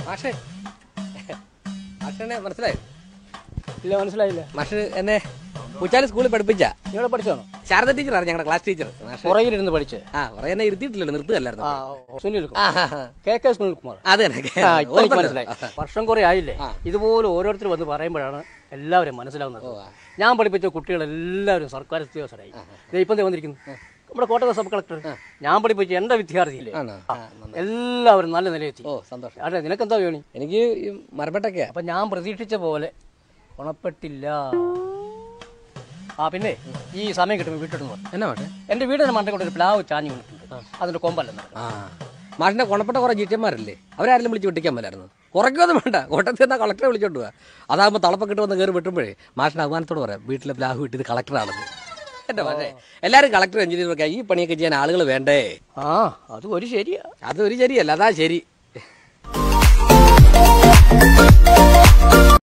മാഷേ മാഷിനെ മനസ്സിലായോ ഇല്ല മനസ്സിലായില്ല മാഷ് എന്നെ പൂച്ചാലി സ്കൂളിൽ പഠിപ്പിച്ച ഇവിടെ പഠിച്ചാണോ ശാരദ ടീച്ചറാണ് ഞങ്ങളുടെ ക്ലാസ് ടീച്ചർ മാഷ് പുറകിലിരുന്ന് പഠിച്ച് ആ കുറെ എന്നെ ഇരുത്തിയിട്ടില്ലല്ലോ നിർത്തുകയല്ലായിരുന്നു ആ സുനിൽ ആ, കുമാർ ആ, ആ. കെ കെ സുനിൽ കുമാർ അത് തന്നെ ആ ഇപ്പൊ എനിക്ക് ഓർമ്മയുണ്ടോ? മനസ്സിലായി വർഷം കുറെ ആയില്ലേ ആ. ഇതുപോലെ ഓരോരുത്തർ വന്ന് പറയുമ്പോഴാണ് എല്ലാവരും മനസ്സിലാവുന്നത് ഞാൻ പഠിപ്പിച്ച കുട്ടികളെല്ലാവരും സർക്കാർ ഉദ്യോഗസ്ഥരായി ദേ ഇപ്പം ദേ വന്നിരിക്കുന്നു നമ്മുടെ കോട്ടയം സബ് കളക്ടർ ഞാൻ പഠിപ്പിച്ച എൻ്റെ വിദ്യാർത്ഥിയില്ലേ ആണോ ആ, നന്നായി. എല്ലാവരും നല്ല നിലയെത്തി ഓ സന്തോഷം അതെ നിനക്കെന്താ വേണി എനിക്ക് ഈ മരപ്പെട്ടൊക്കെയാ അപ്പൊ ഞാൻ പ്രതീക്ഷിച്ച പോലെ ഗുണപ്പെട്ടില്ല ആ പിന്നെ ഈ സമയം കിട്ടുമ്പോൾ വീട്ടിട്ട് പറഞ്ഞു എന്നാ മാഷേ എൻ്റെ വീടിന് മണ്ടേ കൊണ്ട് ഒരു പ്ലാവ് ചാഞ്ഞു വീണിട്ടുണ്ട് അതിന്റെ കൊമ്പല്ലെന്ന് ആ മാഷിന്റെ ഗുണപ്പെട്ട കുറെ ജീറ്റന്മാരല്ലേ അവരാരെങ്കിലും വിളിച്ച് വെട്ടിക്കാൻ മേലായിരുന്നു കുറയ്ക്കൊന്നും വേണ്ട കോട്ടയത്ത് നിന്ന് കളക്ടറെ വിളിച്ചോണ്ട് പോവാ അതാകുമ്പോൾ തളപ്പൊക്കെ വന്ന് കയറി വെട്ടുമ്പോഴേ മാഷിന്റെ അഭിമാനത്തോട് പറയാം വീട്ടിലെ പ്ലാവ് വിട്ടത് കളക്ടറാണെന്ന് എന്റെ മാഷേ എല്ലാവരും കളക്ടർ എഞ്ചിനീയറൊക്കെ ഈ പണിയൊക്കെ ചെയ്യാൻ ആളുകൾ വേണ്ടേ ആ അത് ഒരു ശരിയാ അതൊരു ശരിയല്ല അതാ ശരി